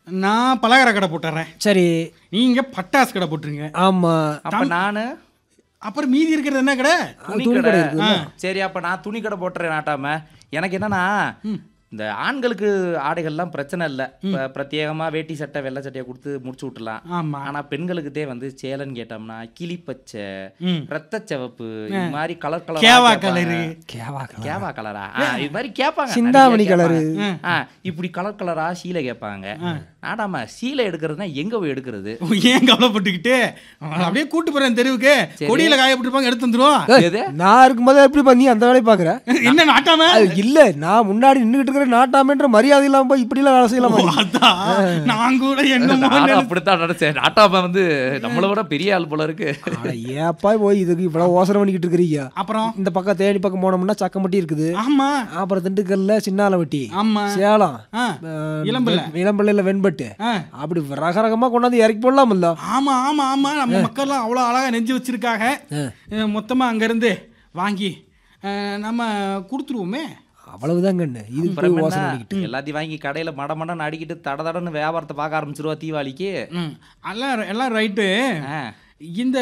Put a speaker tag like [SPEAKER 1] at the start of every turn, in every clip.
[SPEAKER 1] நான் பலகார கடை போட்டுறேன்
[SPEAKER 2] சரி
[SPEAKER 1] நீங்க பட்டாசு கடை போட்டுருங்க
[SPEAKER 2] ஆமா
[SPEAKER 3] அப்ப நானு
[SPEAKER 1] அப்புறம் மீதி இருக்கிறது என்ன கடை
[SPEAKER 3] துணி
[SPEAKER 2] துணி
[SPEAKER 3] கடை
[SPEAKER 2] கடை இருக்குல்ல?
[SPEAKER 3] சரி அப்ப நான் துணி கடை போட்டுறேன் நாட்டாம எனக்கு என்னன்னா இந்த ஆண்களுக்கு ஆடைகள்லாம் பிரச்சனை இல்லை இப்போ பிரத்யேகமா வேட்டி சட்டை வெள்ளை சட்டையை கொடுத்து முடிச்சு விட்டுலாம்
[SPEAKER 1] ஆமா
[SPEAKER 3] ஆனா பெண்களுக்குதே வந்து சேலன்னு கேட்டோம்னா கிளிப்பச்சை
[SPEAKER 1] ம்.
[SPEAKER 3] ரத்த சிவப்பு இது மாதிரி கலர் கலர்
[SPEAKER 1] கேவா கலரு
[SPEAKER 2] கேவா
[SPEAKER 3] கேவா கலரா ஆ, இது மாதிரி கேட்பாங்க
[SPEAKER 2] சிந்தாமணி
[SPEAKER 3] நிறைய
[SPEAKER 2] கலரு.
[SPEAKER 3] கேட்பாங்க. ஆ, இப்படி கலர் கலரா சீலை கேட்பாங்க நாடாம சீலை எடுக்கிறதுனா எங்க போய் எடுக்கிறது
[SPEAKER 1] ஏன் கவலைப்பட்டுக்கிட்டு அவன் அப்படியே கூட்டு போறேன் தெருவுக்கு கொடியில காயப்பட்டிருப்பாங்க எடுத்து வந்துருவோம்
[SPEAKER 2] ஏய்,
[SPEAKER 3] எது?
[SPEAKER 2] நான் இருக்கும்போது எப்படி நீ அந்த வேலையை பாக்குற
[SPEAKER 1] என்ன நாட்டாம
[SPEAKER 2] அது இல்ல நான் முன்னாடி நின்னுகிட்டு இருக்கிற நாட்டாமன்ற மரியாதை இல்லாம போய் இப்படி எல்லாம் வேலை செய்யலாமா
[SPEAKER 1] ஓ, அதான் நான் கூட என்னமோ
[SPEAKER 3] நானும்
[SPEAKER 1] நினைச்சேன்.
[SPEAKER 3] அப்படித்தான் நினைச்சேன் நாட்டாம வந்து நம்மளை விட பெரிய ஆள் போல இருக்கு
[SPEAKER 2] அட, ஏப்பா போய் இதுக்கு இவ்வளவு யோசனை பண்ணிக்கிட்டு இருக்கிறீங்க
[SPEAKER 1] அப்புறம்
[SPEAKER 2] இந்த பக்கம் தேனி பக்கம் போனோம்னா சக்கம்பட்டி இருக்குது
[SPEAKER 1] ஆமா
[SPEAKER 2] அப்புறம் திண்டுக்கல்ல சின்னாலவட்டி
[SPEAKER 1] ஆமா
[SPEAKER 2] சேலம்
[SPEAKER 1] ஆ,
[SPEAKER 2] அஹ்,
[SPEAKER 1] இளம்பிள்ளை.
[SPEAKER 2] வெ- இளம்பிள்ளையில வெண்பட்டு
[SPEAKER 1] ஆ.
[SPEAKER 2] அப்படி ரகரகமா கொண்டாந்து இறக்கி போடலாம்ல
[SPEAKER 1] ஆமா ஆமா ஆமா நம்ம மக்கள்லாம் அவ்வளோ அழகா நெஞ்சு வச்சிருக்காங்க அஹ், மொத்தமா அங்கிருந்து வாங்கி அஹ், நம்ம கொடுத்துருவோமே
[SPEAKER 2] அவ்வளவுதான் கண்ணு இதுக்கு
[SPEAKER 3] அப்புறம்
[SPEAKER 2] போய் யோசனை
[SPEAKER 3] என்ன?
[SPEAKER 2] பண்ணிக்கிட்டு
[SPEAKER 3] எல்லாத்தையும் வாங்கி கடையில மட மடன்னு அடிக்கிட்டு தட தடன்னு வியாபாரத்தை பார்க்க ஆரம்பிச்சிருவா தீபாவளிக்கு
[SPEAKER 1] ம், எல்லாம் எல்லாம் ரைட்டு
[SPEAKER 3] ஆ,
[SPEAKER 1] இந்த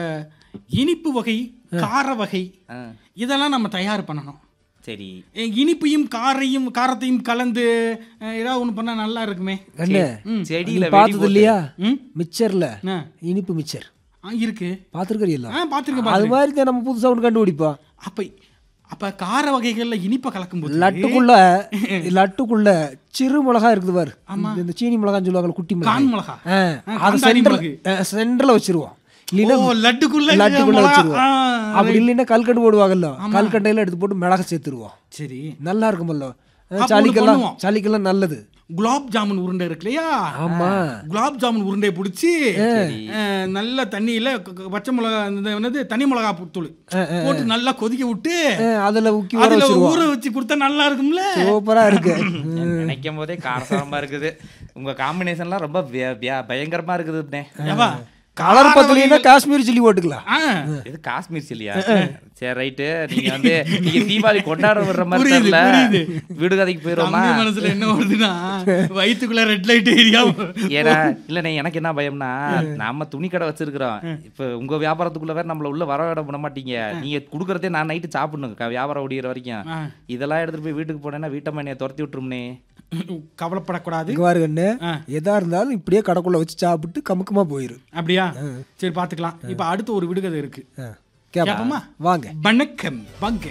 [SPEAKER 1] இனிப்பு வகை கார வகை
[SPEAKER 3] ஆ,
[SPEAKER 1] இதெல்லாம் நம்ம தயார் பண்ணணும்
[SPEAKER 3] சரி
[SPEAKER 1] அஹ், இனிப்பையும் காரையும் காரத்தையும் கலந்து அஹ், ஏதாவது ஒன்று பண்ணா நல்லா இருக்குமே
[SPEAKER 2] கண்ணு
[SPEAKER 1] ம்.
[SPEAKER 3] செடியில
[SPEAKER 2] நீ பார்த்தது இல்லையா
[SPEAKER 1] ம்
[SPEAKER 2] மிச்சர்ல
[SPEAKER 1] ஆ.
[SPEAKER 2] இனிப்பு மிச்சர்
[SPEAKER 1] ஆ, இருக்கு
[SPEAKER 2] பார்த்துருக்கீங்களா
[SPEAKER 1] ஆ பார்த்துருக்கேன்
[SPEAKER 2] அது மாதிரி தான் நம்ம புதுசா ஒன்று கண்டுபிடிப்போம்
[SPEAKER 1] அப்ப அப்ப கார வகைகள்ல இனிப்பை கலக்கும்போது
[SPEAKER 2] லட்டுக்குள்ள லட்டுக்குள்ள சிறு மிளகா இருக்குது பாரு இந்த சீனி மிளகான்னு சொல்லுவாங்க குட்டி
[SPEAKER 1] கான்
[SPEAKER 2] மிளகாய்
[SPEAKER 1] மிளகா
[SPEAKER 2] ஆ,
[SPEAKER 1] ஆ,
[SPEAKER 2] அதை
[SPEAKER 1] காந்தாரி
[SPEAKER 2] சென்டர்ல
[SPEAKER 1] மிளகு.
[SPEAKER 2] சென்டர்ல வச்சிருவோம் இல்லைன்னா
[SPEAKER 1] ஓ லட்டுக்குள்ள
[SPEAKER 2] லட்டுக்குள்ள
[SPEAKER 1] மிளகா.
[SPEAKER 2] வச்சிருவோம்
[SPEAKER 1] ஆ,
[SPEAKER 2] அப்படி இல்லைன்னா கல்கண்டு போடுவாங்கல்ல கல்கண்டையில எடுத்து போட்டு மிளகா சேர்த்துருவோம்
[SPEAKER 1] சரி
[SPEAKER 2] நல்லா இருக்குமல்ல
[SPEAKER 1] ஒண்ணு
[SPEAKER 2] சளிக்கெல்லாம்
[SPEAKER 1] பண்ணுவோம்.
[SPEAKER 2] சளிக்கெல்லாம் நல்லது
[SPEAKER 1] குலாப் ஜாமுன் உருண்டை இருக்கு இல்லையா
[SPEAKER 2] ஆமா
[SPEAKER 1] குலாப் ஜாமுன் உருண்டையை பிடிச்சி நல்ல தண்ணியில க- க- பச்சை மிளகா இந்த என்னது தனி மிளகா தூள் போட்டு நல்லா கொதிக்க விட்டு
[SPEAKER 2] ஆ, அதுல உக்கி ஊற
[SPEAKER 1] அதுல
[SPEAKER 2] வச்சிருவோம்
[SPEAKER 1] ஊற வச்சு கொடுத்தா நல்லா இருக்கும்ல
[SPEAKER 2] சூப்பரா இருக்கு
[SPEAKER 3] நினைக்கும் போதே காரசாரமா இருக்குது உங்க காம்பினேஷன்லாம் ரொம்ப விய- விய- பயங்கரமா இருக்குது
[SPEAKER 1] ஏவா
[SPEAKER 2] கலர் பத்தலைன்னா காஷ்மீர் சில்லி போட்டுக்கலாம்
[SPEAKER 1] ஆ
[SPEAKER 3] இது காஷ்மீர் சில்லியா சரி ரைட்டு நீங்க வந்து நீங்க தீபாவளி கொண்டாட விடுற மாதிரி
[SPEAKER 1] புரியுது,
[SPEAKER 3] தெரியல
[SPEAKER 1] புரியுது.
[SPEAKER 3] வீடு கதைக்கு போயிருவோமா
[SPEAKER 1] தம்பி மனசுல என்ன வருதுன்னா வயித்துக்குள்ள ரெட் லைட் ஏரியா
[SPEAKER 3] ஏன்னா இல்லண்ணே எனக்கு என்ன பயம்னா நாம துணி கடை வச்சிருக்கிறோம் இப்ப உங்க வியாபாரத்துக்குள்ள வேற நம்மள உள்ள வர விட விட மாட்டீங்க நீங்க குடுக்கறதே நான் நைட்டு சாப்பிடணும் க- வியாபாரம் ஓடிற வரைக்கும்
[SPEAKER 1] ஆ.
[SPEAKER 3] இதெல்லாம் எடுத்துட்டு போய் வீட்டுக்கு போனேன்னா வீட்டம்மா என்னைய துரத்தி விட்டுரும்னே
[SPEAKER 1] கவலைப்படக்கூடாது
[SPEAKER 2] இங்க பாரு கண்ணு
[SPEAKER 1] ஆ.
[SPEAKER 2] எதா இருந்தாலும் இப்படியே கடைக்குள்ள வச்சு சாப்பிட்டு கமுக்கமா போயிரு
[SPEAKER 1] அப்படியா சரி பாத்துக்கலாம் இப்ப அடுத்து ஒரு விடுகதை இருக்கு
[SPEAKER 2] ஆ. கேப்பா
[SPEAKER 1] கேப்போமா?
[SPEAKER 2] வாங்க
[SPEAKER 1] வணக்கம் வாங்க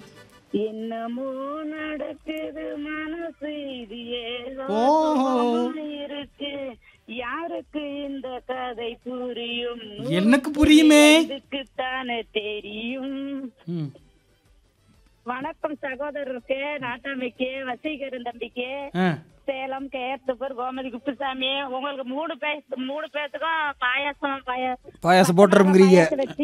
[SPEAKER 4] என்னமோ நடக்குது மனசு இது ஏதோ
[SPEAKER 1] ஓஹோ.
[SPEAKER 4] இருக்கு யாருக்கு இந்த கதை புரியும்
[SPEAKER 1] எனக்கு புரியுமே
[SPEAKER 4] இதுக்குத்தானே தெரியும்
[SPEAKER 1] ம்.
[SPEAKER 4] வணக்கம் சகோதரருக்கு நாட்டாமைக்கு வசீகரன் தம்பிக்கு
[SPEAKER 1] ஆ.
[SPEAKER 4] சேலம் கேர்த்துப்பர் கோமதி குப்புசாமி உங்களுக்கு மூணு பேச மூணு பேத்துக்கும் பாயாசம் பாயாசம்
[SPEAKER 2] பாயாசம் போட்டுறோம்ங்கிறீங்க
[SPEAKER 4] பாயாசம் வச்சு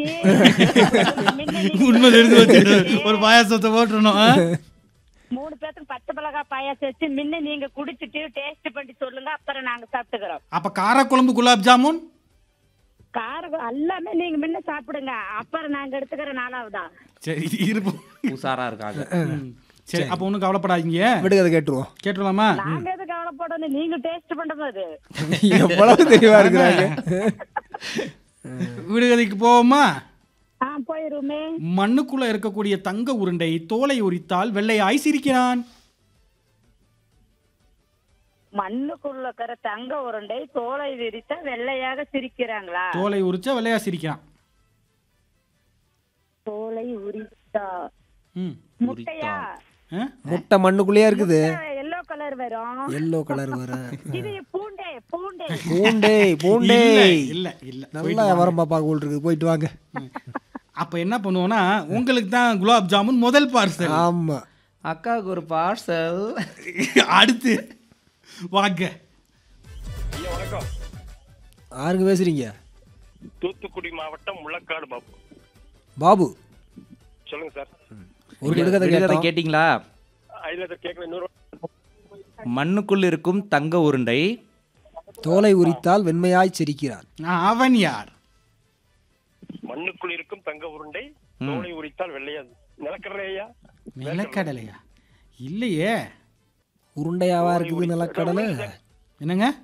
[SPEAKER 1] உண்மை தெரிஞ்சு வச்சு ஒரு பாயாசத்தை போட்டுறணும் ஆ?
[SPEAKER 4] மூணு பேத்துக்கு பச்சை மிளகாய் பாயாசம் வச்சு முன்ன நீங்க குடிச்சிட்டு டேஸ்ட் பண்ணி சொல்லுங்க அப்புறம் நாங்க சாப்பிட்டுக்கிறோம்
[SPEAKER 1] அப்ப காரக்குழம்பு குலாப் ஜாமுன்
[SPEAKER 4] காரம் எல்லாமே நீங்க முன்ன சாப்பிடுங்க அப்புறம் நாங்க எடுத்துக்கிற நாளாவதா
[SPEAKER 1] சரி இருப்போம்
[SPEAKER 3] உசாரா இருக்காங்க
[SPEAKER 1] ம். சரி அப்ப ஒன்றும் கவலைப்படாதீங்க
[SPEAKER 2] விடுகதை கேட்டுருவோம்
[SPEAKER 1] கேட்டுடலாமா
[SPEAKER 4] நாங்க எது கவலைப்படணும் நீங்க டேஸ்ட் பண்ணும்போது
[SPEAKER 2] எவ்வளவு தெளிவா இருக்கிறாங்க
[SPEAKER 1] விடுகதைக்கு போவோமா
[SPEAKER 4] ஆ போயிருமே
[SPEAKER 1] மண்ணுக்குள்ள இருக்கக்கூடிய தங்க உருண்டை தோலை உரித்தால் வெள்ளையாய் சிரிக்கிறான்
[SPEAKER 4] மண்ணுக்குள்ள இருக்கிற தங்க உருண்டை தோலை விரித்தா வெள்ளையாக சிரிக்கிறாங்களா
[SPEAKER 1] தோலை உரிச்சா வெள்ளையா சிரிக்கிறான்
[SPEAKER 4] தோலை உரித்தா
[SPEAKER 1] ம்
[SPEAKER 4] முட்டையா
[SPEAKER 1] ஆ?
[SPEAKER 2] முட்டை மண்ணுக்குள்ளேயே இருக்குது
[SPEAKER 4] எல்லோ கலர் வரும்
[SPEAKER 2] எல்லோ கலர் வர
[SPEAKER 4] இது பூண்டே பூண்டே
[SPEAKER 2] பூண்டே பூண்டே
[SPEAKER 1] இல்ல இல்ல
[SPEAKER 2] நல்லா வியாபாரம் பாப்பா போல் இருக்குது போயிட்டு வாங்க
[SPEAKER 1] அப்ப என்ன பண்ணுவோம்னா உங்களுக்கு தான் குலாப் ஜாமுன் முதல் பார்சல்
[SPEAKER 2] ஆமா
[SPEAKER 3] அக்காவுக்கு ஒரு பார்சல்
[SPEAKER 1] அடுத்து வாங்க
[SPEAKER 5] ஐயா வணக்கம்
[SPEAKER 2] யாருங்க பேசுறீங்க
[SPEAKER 5] தூத்துக்குடி மாவட்டம் முள்ளக்காடு பாபு
[SPEAKER 2] பாபு
[SPEAKER 5] சொல்லுங்க சார்
[SPEAKER 2] ஒரு விடுகதை
[SPEAKER 3] விடுகதை
[SPEAKER 2] கேட்டோம்
[SPEAKER 3] கேட்டிங்களா
[SPEAKER 5] ஐயா சார் கேட்கல இன்னொரு
[SPEAKER 3] மண்ணுக்குள் இருக்கும் தங்க உருண்டை
[SPEAKER 2] தோலை உரித்தால் வெண்மையாய் சிரிக்கிறான்
[SPEAKER 1] நான் அவன் யார்
[SPEAKER 5] மண்ணுக்குள் இருக்கும் தங்க உருண்டை தோலை உரித்தால் வெள்ளையாது நிலக்கடலை ஐயா
[SPEAKER 1] நிலக்கடலையா இல்லையே
[SPEAKER 2] உருண்டையாவா இருக்குது நிலக்கடலை
[SPEAKER 1] என்னங்க